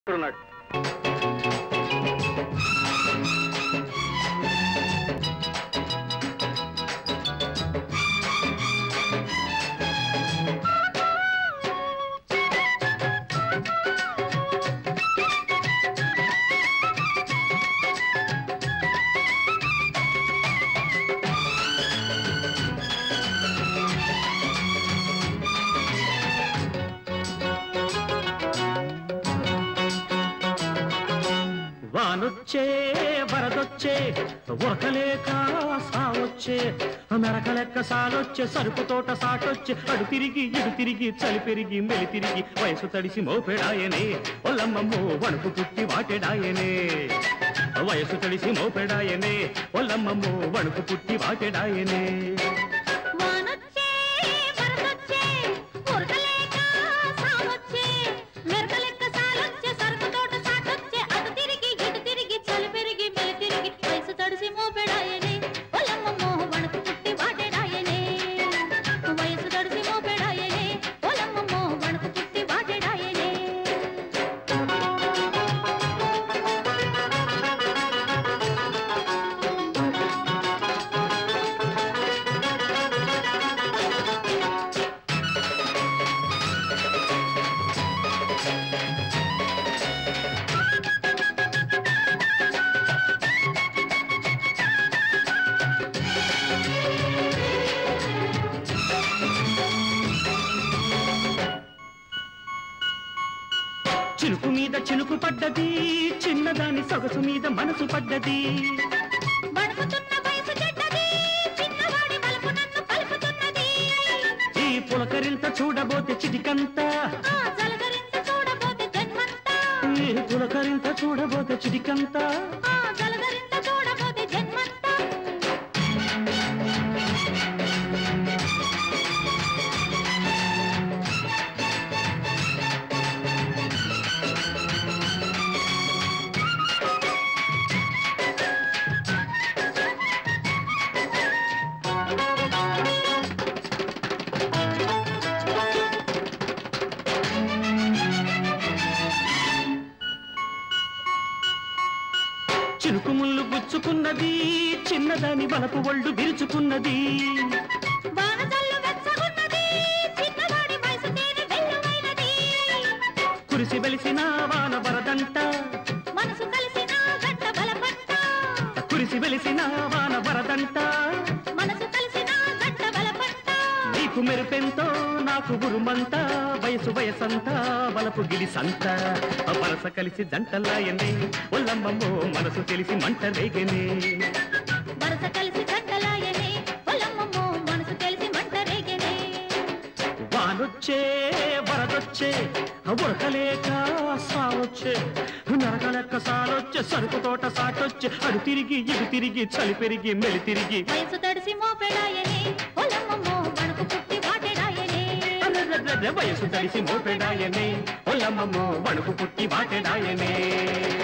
ఉన్నాడు వానొచ్చే వరదొచ్చే ఉరకలేక సావొచ్చే మెరకలెక్క సాలొచ్చే సరుకు తోట సాటొచ్చే అడు తిరిగి ఇడు తిరిగి చలి పెరిగి మెలి తిరిగి వయసు తడిసి మోపెడాయనే ఒల్లమ్మమ్మో వణుకు పుట్టి వాటెడాయనే వయసు తడిసి మోపెడాయనే ఒల్లమ్మమ్మో వణుకు పుట్టి వాటెడాయనే వానొచ్చే వరదొచ్చే ఉరకలేక సావొచ్చే మెరకలెక్క సాలొచ్చే సరుకు తోట సాటొచ్చే అటు తిరిగి ఇటు తిరిగి చలి పెరిగి మెలి తిరిగి వయసు తడిసి మోపెడాయనే ఒలమ్మమ్మో వణుకు పుట్టి వాటెడాయనే వయసు తడిసి మోపెడాయనే ఒలమ్మమ్మో వణుకు పుట్టి వాటెడాయనే చినుకు మీద చినుకు పడ్డది చిన్నదాని సొగసు మీద మనసు పడ్డది వణుకుతున్న వయసు చెడ్డది చిన్నవాడి వలపు నన్ను కలుపుతున్నది ఈ పులకరింత చూడబోతే చిటికంత ఆ జలధరింత చూడబోతే జన్మంతా ఈ పులకరింత చూడబోతే చిటికంత ఆ జలధరింత చూడబోతే జన్మంతా చినుకు ముళ్ళు గుచ్చుకున్నది చిన్నదాని వలపు ఒళ్ళు విరుచుకున్నది వానజల్లు వెచ్చగున్నది చిన్నవాడి వయసు తేనె వెల్లువైనది కురిసి వెలిసిన వాన వరదంట మనసు కలిసిన గంట బలపంట కురిసి వెలిసిన వాన వరదంట మనసు కలిసిన గంట బలపంట నీకు మెరుపెంతో నాకు గురుమంత వయసు వయసంతా వలపు గిలిసంత ఆ వరస కలిసి జంటలాయనే ఒల్లమ్మమ్మో మనసు తెలిసి మంట రేగనే వరస కలిసి గంటలాయనే పొలమ్మమ్మో మనసు తెలిసి మంట రేగెనే వానొచ్చే వరదొచ్చే ఉరకలేక సావొచ్చే నరకలెక్క సాలొచ్చే సరుకు తోట సాటొచ్చే అడు తిరిగి ఇడు తిరిగి చలి పెరిగి మెలి తిరిగి వయసు తడిసి మోపెడాయనే పొలమ్మమ్మో వణుకు పుట్టి వాటెడాయనే అర్రర్రర్ర వయసు తడిసి మోపెడాయనే ఒల్లమ్మమ్మో వణుకు పుట్టి వాటెడాయనే